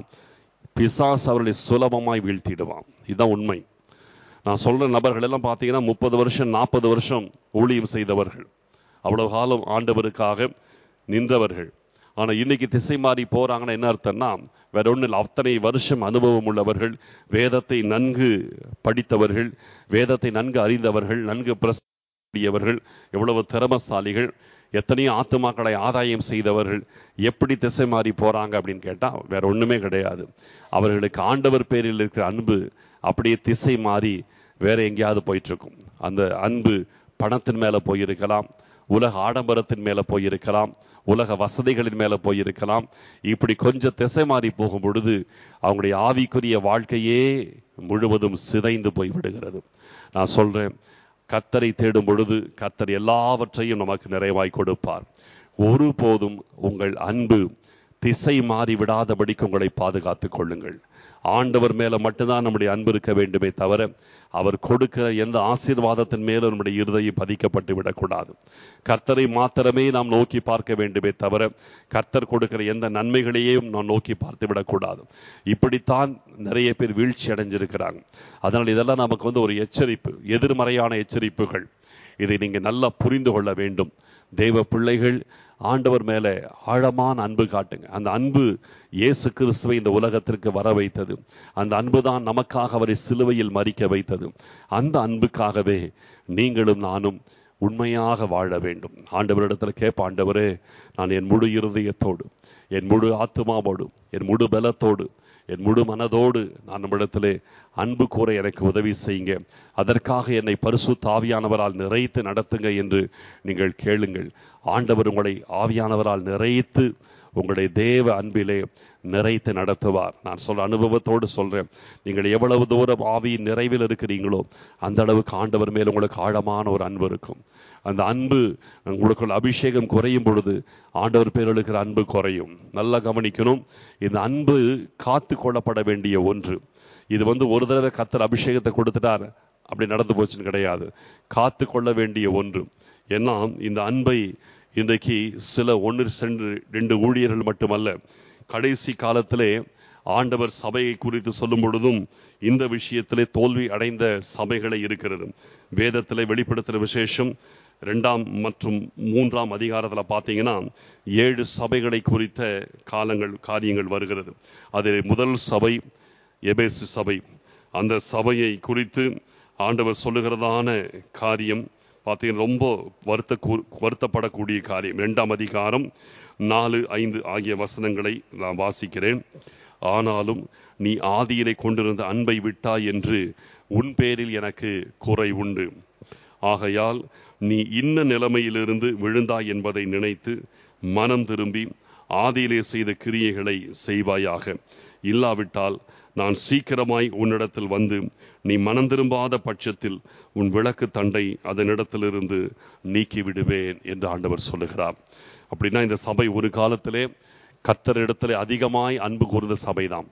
பிசாஸ் அவர்களை சுலபமாய் வீழ்த்திடுவான் இதுதான் உண்மை நான் சொல்ற நபர்கள் எல்லாம் பார்த்தீங்கன்னா முப்பது வருஷம் நாற்பது வருஷம் ஊழியம் செய்தவர்கள் அவ்வளவு காலம் ஆண்டவருக்காக நின்றவர்கள் ஆனா இன்னைக்கு திசை மாறி போறாங்கன்னா என்ன அர்த்தம்னா வேற ஒண்ணு இல்லை அத்தனை வருஷம் அனுபவம் உள்ளவர்கள் வேதத்தை நன்கு படித்தவர்கள் வேதத்தை நன்கு அறிந்தவர்கள் நன்கு பிரசவர்கள் எவ்வளவு திறமசாலிகள் எத்தனையோ ஆத்துமாக்களை ஆதாயம் செய்தவர்கள் எப்படி திசை மாறி போறாங்க அப்படின்னு கேட்டா வேற ஒண்ணுமே கிடையாது அவர்களுக்கு ஆண்டவர் பேரில் இருக்கிற அன்பு அப்படியே திசை மாறி வேற எங்கேயாவது போயிட்டு இருக்கும் அந்த அன்பு பணத்தின் மேல போயிருக்கலாம் உலக ஆடம்பரத்தின் மேல போயிருக்கலாம் உலக வசதிகளின் மேல போயிருக்கலாம் இப்படி கொஞ்சம் திசை மாறி போகும் பொழுது அவங்களுடைய ஆவிக்குரிய வாழ்க்கையே முழுவதும் சிதைந்து போய் விடுகிறது நான் சொல்றேன் கத்தரை தேடும் பொழுது கத்தர் எல்லாவற்றையும் நமக்கு நிறைவாய் கொடுப்பார் ஒருபோதும் உங்கள் அன்பு திசை மாறி விடாதபடிக்கு உங்களை பாதுகாத்துக் கொள்ளுங்கள் ஆண்டவர் மேல மட்டும்தான் நம்முடைய அன்பு இருக்க வேண்டுமே தவிர அவர் கொடுக்கிற எந்த ஆசீர்வாதத்தின் மேலும் நம்முடைய இருதயம் பதிக்கப்பட்டு விடக்கூடாது கர்த்தரை மாத்திரமே நாம் நோக்கி பார்க்க வேண்டுமே தவிர கர்த்தர் கொடுக்கிற எந்த நன்மைகளையும் நாம் நோக்கி பார்த்து விடக்கூடாது இப்படித்தான் நிறைய பேர் வீழ்ச்சி அடைஞ்சிருக்கிறாங்க அதனால் இதெல்லாம் நமக்கு வந்து ஒரு எச்சரிப்பு எதிர்மறையான எச்சரிப்புகள் இதை நீங்க நல்லா புரிந்து கொள்ள வேண்டும் தெய்வ பிள்ளைகள் ஆண்டவர் மேல ஆழமான அன்பு காட்டுங்க அந்த அன்பு இயேசு கிறிஸ்துவை இந்த உலகத்திற்கு வர வைத்தது அந்த அன்பு தான் நமக்காக அவரை சிலுவையில் மறிக்க வைத்தது அந்த அன்புக்காகவே நீங்களும் நானும் உண்மையாக வாழ வேண்டும் ஆண்டவரிடத்துல கேட்ப ஆண்டவரே நான் என் முழு இருதயத்தோடு என் முழு ஆத்மாவோடு என் முழு பலத்தோடு என் முழு மனதோடு நான் நம்மிடத்திலே அன்பு கூற எனக்கு உதவி செய்யுங்க அதற்காக என்னை பரிசு தாவியானவரால் நிறைத்து நடத்துங்க என்று நீங்கள் கேளுங்கள் ஆண்டவர் உங்களை ஆவியானவரால் நிறைத்து உங்களுடைய தேவ அன்பிலே நிறைத்து நடத்துவார் நான் சொல்ற அனுபவத்தோடு சொல்றேன் நீங்கள் எவ்வளவு தூரம் ஆவியின் நிறைவில் இருக்கிறீங்களோ அந்த அளவுக்கு ஆண்டவர் மேல் உங்களுக்கு ஆழமான ஒரு அன்பு இருக்கும் அந்த அன்பு உங்களுக்குள்ள அபிஷேகம் குறையும் பொழுது ஆண்டவர் பேர் இருக்கிற அன்பு குறையும் நல்லா கவனிக்கணும் இந்த அன்பு காத்து கொள்ளப்பட வேண்டிய ஒன்று இது வந்து ஒரு தடவை கத்தர் அபிஷேகத்தை கொடுத்துட்டார் அப்படி நடந்து போச்சுன்னு கிடையாது காத்து கொள்ள வேண்டிய ஒன்று ஏன்னா இந்த அன்பை இன்றைக்கு சில ஒன்று சென்று ரெண்டு ஊழியர்கள் மட்டுமல்ல கடைசி காலத்திலே ஆண்டவர் சபையை குறித்து சொல்லும் பொழுதும் இந்த விஷயத்திலே தோல்வி அடைந்த சபைகளை இருக்கிறது வேதத்திலே வெளிப்படுத்துகிற விசேஷம் ரெண்டாம் மற்றும் மூன்றாம் அதிகாரத்தில் பார்த்தீங்கன்னா ஏழு சபைகளை குறித்த காலங்கள் காரியங்கள் வருகிறது அதில் முதல் சபை எபேசு சபை அந்த சபையை குறித்து ஆண்டவர் சொல்லுகிறதான காரியம் பார்த்தீங்கன்னா ரொம்ப வருத்த வருத்தப்படக்கூடிய காரியம் இரண்டாம் அதிகாரம் நாலு ஐந்து ஆகிய வசனங்களை நான் வாசிக்கிறேன் ஆனாலும் நீ ஆதியிலே கொண்டிருந்த அன்பை விட்டாய் என்று உன் பேரில் எனக்கு குறை உண்டு ஆகையால் நீ இன்ன நிலைமையிலிருந்து விழுந்தாய் என்பதை நினைத்து மனம் திரும்பி ஆதியிலே செய்த கிரியைகளை செய்வாயாக இல்லாவிட்டால் நான் சீக்கிரமாய் உன்னிடத்தில் வந்து நீ மனம் திரும்பாத பட்சத்தில் உன் விளக்கு தண்டை அதனிடத்திலிருந்து நீக்கி விடுவேன் என்று ஆண்டவர் சொல்லுகிறார் அப்படின்னா இந்த சபை ஒரு காலத்திலே கத்தரிடத்திலே அதிகமாய் அன்பு கூர்ந்த சபைதான்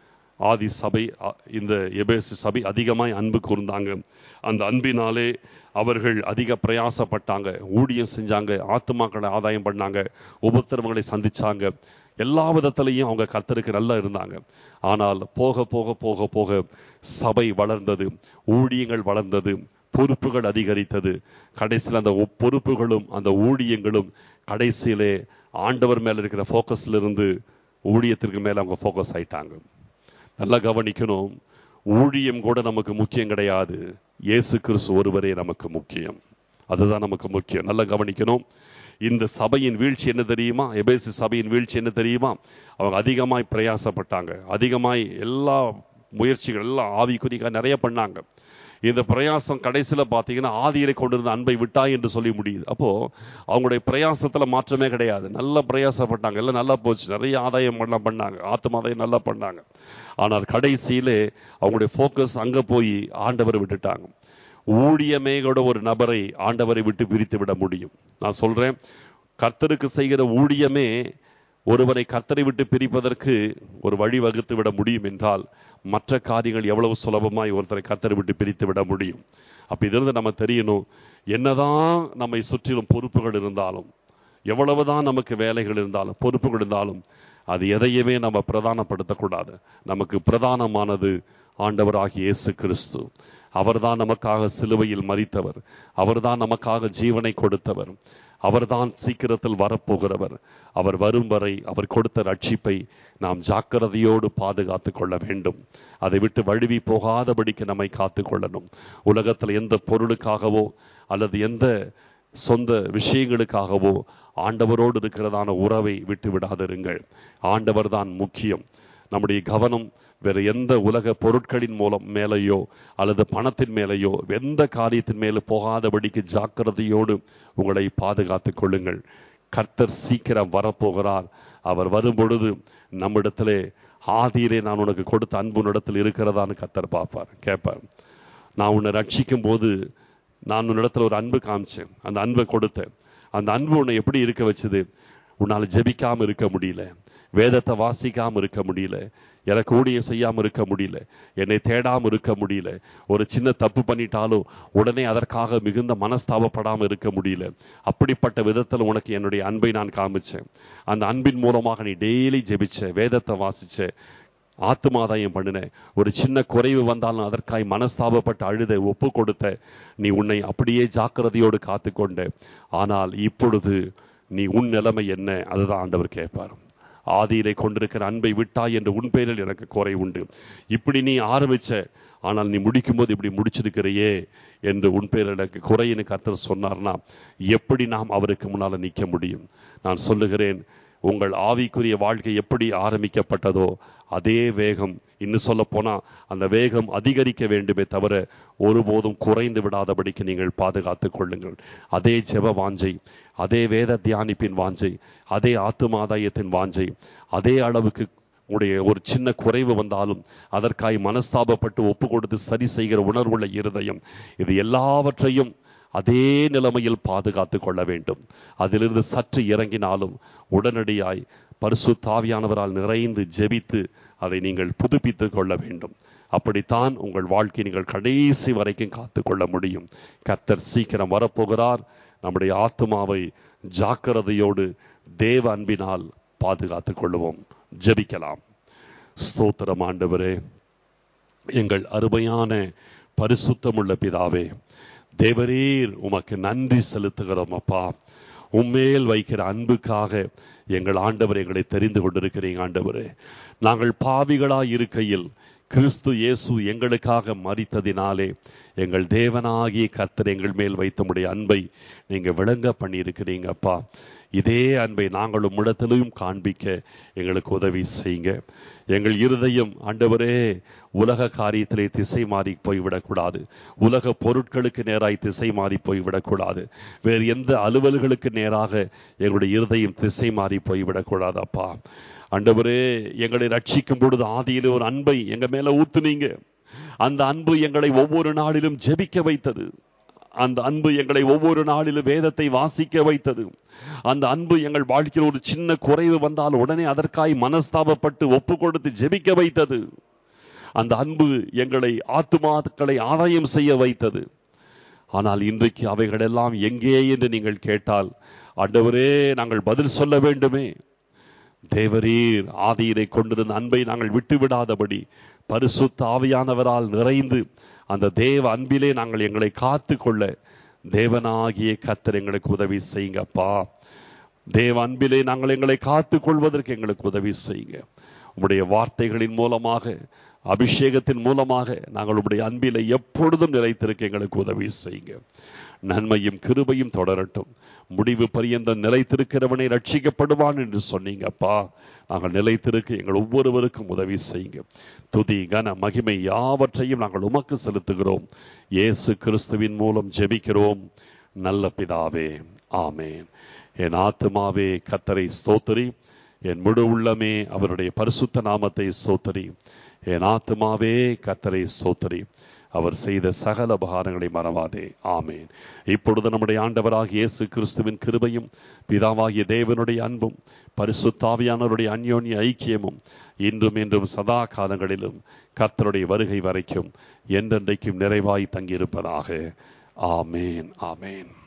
ஆதி சபை இந்த எபேசு சபை அதிகமாய் அன்பு கூர்ந்தாங்க அந்த அன்பினாலே அவர்கள் அதிக பிரயாசப்பட்டாங்க ஊழியம் செஞ்சாங்க ஆத்துமாக்களை ஆதாயம் பண்ணாங்க உபத்திரவங்களை சந்திச்சாங்க எல்லா விதத்திலையும் அவங்க கத்தருக்கு நல்லா இருந்தாங்க ஆனால் போக போக போக போக சபை வளர்ந்தது ஊழியங்கள் வளர்ந்தது பொறுப்புகள் அதிகரித்தது கடைசியில் அந்த பொறுப்புகளும் அந்த ஊழியங்களும் கடைசியிலே ஆண்டவர் மேல இருக்கிற ஃபோக்கஸ்ல இருந்து ஊழியத்திற்கு மேல அவங்க ஃபோக்கஸ் ஆயிட்டாங்க நல்லா கவனிக்கணும் ஊழியம் கூட நமக்கு முக்கியம் கிடையாது இயேசு கிறிஸ்து ஒருவரே நமக்கு முக்கியம் அதுதான் நமக்கு முக்கியம் நல்லா கவனிக்கணும் இந்த சபையின் வீழ்ச்சி என்ன தெரியுமா எபேசு சபையின் வீழ்ச்சி என்ன தெரியுமா அவங்க அதிகமாய் பிரயாசப்பட்டாங்க அதிகமாய் எல்லா முயற்சிகள் எல்லாம் ஆவிக்குறிக்காக நிறைய பண்ணாங்க இந்த பிரயாசம் கடைசியில பாத்தீங்கன்னா ஆதியிலே கொண்டிருந்த அன்பை விட்டாய் என்று சொல்லி முடியுது அப்போ அவங்களுடைய பிரயாசத்துல மாற்றமே கிடையாது நல்லா பிரயாசப்பட்டாங்க எல்லாம் நல்லா போச்சு நிறைய ஆதாயம் எல்லாம் பண்ணாங்க ஆத்மாதாயம் நல்லா பண்ணாங்க ஆனால் கடைசியிலே அவங்களுடைய போக்கஸ் அங்க போய் ஆண்டவரை விட்டுட்டாங்க ஊழியமே கூட ஒரு நபரை ஆண்டவரை விட்டு பிரித்து விட முடியும் நான் சொல்றேன் கர்த்தருக்கு செய்கிற ஊழியமே ஒருவரை கர்த்தரை விட்டு பிரிப்பதற்கு ஒரு வழி வகுத்து விட முடியும் என்றால் மற்ற காரியங்கள் எவ்வளவு சுலபமாய் ஒருத்தரை கத்தரை விட்டு பிரித்து விட முடியும் அப்ப இதிலிருந்து நம்ம தெரியணும் என்னதான் நம்மை சுற்றிலும் பொறுப்புகள் இருந்தாலும் எவ்வளவுதான் நமக்கு வேலைகள் இருந்தாலும் பொறுப்புகள் இருந்தாலும் அது எதையுமே நம்ம பிரதானப்படுத்தக்கூடாது நமக்கு பிரதானமானது ஆண்டவராகிய இயேசு கிறிஸ்து அவர்தான் நமக்காக சிலுவையில் மறித்தவர் அவர்தான் நமக்காக ஜீவனை கொடுத்தவர் அவர்தான் சீக்கிரத்தில் வரப்போகிறவர் அவர் வரும் வரை அவர் கொடுத்த ரட்சிப்பை நாம் ஜாக்கிரதையோடு பாதுகாத்து கொள்ள வேண்டும் அதை விட்டு வழுவி போகாதபடிக்கு நம்மை காத்து கொள்ளணும் உலகத்தில் எந்த பொருளுக்காகவோ அல்லது எந்த சொந்த விஷயங்களுக்காகவோ ஆண்டவரோடு இருக்கிறதான உறவை விட்டு விடாதிருங்கள் ஆண்டவர் தான் முக்கியம் நம்முடைய கவனம் வேற எந்த உலக பொருட்களின் மூலம் மேலேயோ அல்லது பணத்தின் மேலேயோ எந்த காரியத்தின் மேலே போகாதபடிக்கு ஜாக்கிரதையோடு உங்களை பாதுகாத்துக் கொள்ளுங்கள் கர்த்தர் சீக்கிரம் வரப்போகிறார் அவர் வரும் பொழுது நம்மிடத்திலே ஆதியிலே நான் உனக்கு கொடுத்த அன்பு உன்னிடத்தில் இருக்கிறதான்னு கர்த்தர் பார்ப்பார் கேட்பார் நான் உன்னை ரட்சிக்கும் போது நான் உன்னிடத்துல ஒரு அன்பு காமிச்சேன் அந்த அன்பை கொடுத்தேன் அந்த அன்பு உன்னை எப்படி இருக்க வச்சது உன்னால் ஜெபிக்காம இருக்க முடியல வேதத்தை வாசிக்காம இருக்க முடியல எனக்கு ஊழியம் செய்யாம இருக்க முடியல என்னை தேடாம இருக்க முடியல ஒரு சின்ன தப்பு பண்ணிட்டாலும் உடனே அதற்காக மிகுந்த மனஸ்தாபப்படாம இருக்க முடியல அப்படிப்பட்ட விதத்துல உனக்கு என்னுடைய அன்பை நான் காமிச்சேன் அந்த அன்பின் மூலமாக நீ டெய்லி ஜெபிச்ச வேதத்தை வாசிச்ச ஆத்மாதாயம் பண்ணின ஒரு சின்ன குறைவு வந்தாலும் அதற்காய் மனஸ்தாபப்பட்டு அழுத ஒப்பு கொடுத்த நீ உன்னை அப்படியே ஜாக்கிரதையோடு காத்துக்கொண்ட ஆனால் இப்பொழுது நீ உன் நிலைமை என்ன அதுதான் ஆண்டவர் கேட்பார் ஆதியிலே கொண்டிருக்கிற அன்பை விட்டாய் என்று உன் பேரில் எனக்கு குறை உண்டு இப்படி நீ ஆரம்பிச்ச ஆனால் நீ முடிக்கும் போது இப்படி முடிச்சிருக்கிறையே என்று உன் பேரில் எனக்கு குறைன்னு கர்த்தர் சொன்னார்னா எப்படி நாம் அவருக்கு முன்னால நிற்க முடியும் நான் சொல்லுகிறேன் உங்கள் ஆவிக்குரிய வாழ்க்கை எப்படி ஆரம்பிக்கப்பட்டதோ அதே வேகம் இன்னும் சொல்ல போனா அந்த வேகம் அதிகரிக்க வேண்டுமே தவிர ஒருபோதும் குறைந்து விடாதபடிக்கு நீங்கள் பாதுகாத்துக் கொள்ளுங்கள் அதே ஜெப வாஞ்சை அதே வேத தியானிப்பின் வாஞ்சை அதே ஆத்துமாதாயத்தின் வாஞ்சை அதே அளவுக்கு உடைய ஒரு சின்ன குறைவு வந்தாலும் அதற்காய் மனஸ்தாபப்பட்டு ஒப்பு கொடுத்து சரி செய்கிற உணர்வுள்ள இருதயம் இது எல்லாவற்றையும் அதே நிலைமையில் பாதுகாத்து கொள்ள வேண்டும் அதிலிருந்து சற்று இறங்கினாலும் உடனடியாய் பரிசு தாவியானவரால் நிறைந்து ஜெபித்து அதை நீங்கள் புதுப்பித்துக் கொள்ள வேண்டும் அப்படித்தான் உங்கள் வாழ்க்கை நீங்கள் கடைசி வரைக்கும் காத்து கொள்ள முடியும் கத்தர் சீக்கிரம் வரப்போகிறார் நம்முடைய ஆத்மாவை ஜாக்கிரதையோடு தேவ அன்பினால் பாதுகாத்துக் கொள்வோம் ஜெபிக்கலாம் ஸ்தோத்திரம் ஆண்டவரே எங்கள் அருமையான பரிசுத்தமுள்ள பிதாவே தேவரீர் உமக்கு நன்றி செலுத்துகிறோம் அப்பா உம்மேல் வைக்கிற அன்புக்காக எங்கள் ஆண்டவர் எங்களை தெரிந்து கொண்டிருக்கிறீங்க ஆண்டவரே நாங்கள் பாவிகளாய் இருக்கையில் கிறிஸ்து இயேசு எங்களுக்காக மறித்ததினாலே எங்கள் தேவனாகிய கர்த்தர் எங்கள் மேல் வைத்தமுடைய அன்பை நீங்க விளங்க பண்ணியிருக்கிறீங்க அப்பா இதே அன்பை நாங்கள் உம்மிடத்திலும் காண்பிக்க எங்களுக்கு உதவி செய்யுங்க எங்கள் இருதயம் ஆண்டவரே உலக காரியத்திலே திசை மாறி போய்விடக்கூடாது உலக பொருட்களுக்கு நேராய் திசை மாறி போய்விடக்கூடாது வேறு எந்த அலுவல்களுக்கு நேராக எங்களுடைய இருதயம் திசை மாறி போய்விடக்கூடாது அப்பா ஆண்டவரே எங்களை ரட்சிக்கும் பொழுது ஆதியிலே ஒரு அன்பை எங்க மேல ஊத்துனீங்க அந்த அன்பு எங்களை ஒவ்வொரு நாளிலும் ஜெபிக்க வைத்தது அந்த அன்பு எங்களை ஒவ்வொரு நாளிலும் வேதத்தை வாசிக்க வைத்தது அந்த அன்பு எங்கள் வாழ்க்கையில் ஒரு சின்ன குறைவு வந்தால் உடனே அதற்காய் மனஸ்தாபப்பட்டு ஒப்பு கொடுத்து ஜெபிக்க வைத்தது அந்த அன்பு எங்களை ஆத்துமாக்களை ஆதாயம் செய்ய வைத்தது ஆனால் இன்றைக்கு அவைகள் எல்லாம் எங்கே என்று நீங்கள் கேட்டால் ஆண்டவரே நாங்கள் பதில் சொல்ல வேண்டுமே தேவரீர் ஆதியினை கொண்டிருந்த அன்பை நாங்கள் விட்டு விடாதபடி பரிசுத்த ஆவியானவரால் நிறைந்து அந்த தேவ அன்பிலே நாங்கள் எங்களை காத்து கொள்ள தேவனாகிய கத்தர் எங்களுக்கு உதவி செய்யுங்க அப்பா தேவ அன்பிலே நாங்கள் எங்களை காத்து கொள்வதற்கு எங்களுக்கு உதவி செய்யுங்க உம்முடைய வார்த்தைகளின் மூலமாக அபிஷேகத்தின் மூலமாக நாங்கள் உடைய அன்பிலே எப்பொழுதும் நிலைத்திருக்க எங்களுக்கு உதவி செய்யுங்க நன்மையும் கிருபையும் தொடரட்டும் முடிவு பரியந்த நிலைத்திருக்கிறவனை ரட்சிக்கப்படுவான் என்று சொன்னீங்கப்பா நாங்கள் நிலைத்திருக்க எங்கள் ஒவ்வொருவருக்கும் உதவி செய்யுங்க துதி கன மகிமை யாவற்றையும் நாங்கள் உமக்கு செலுத்துகிறோம் இயேசு கிறிஸ்துவின் மூலம் ஜெபிக்கிறோம் நல்ல பிதாவே ஆமேன் என் ஆத்துமாவே கத்தரை ஸ்தோத்தரி என் முழு உள்ளமே அவருடைய பரிசுத்த நாமத்தை சோத்தரி என் ஆத்துமாவே கத்தரை சோத்தரி அவர் செய்த சகல உபகாரங்களை மறவாதே ஆமேன் இப்பொழுது நம்முடைய ஆண்டவராகிய இயேசு கிறிஸ்துவின் கிருபையும் பிதாவாகிய தேவனுடைய அன்பும் பரிசுத்தாவியானவருடைய அந்யோன்ய ஐக்கியமும் இன்றும் இன்றும் சதா காலங்களிலும் கர்த்தருடைய வருகை வரைக்கும் என்றென்றைக்கும் நிறைவாய் தங்கியிருப்பதாக ஆமேன் ஆமேன்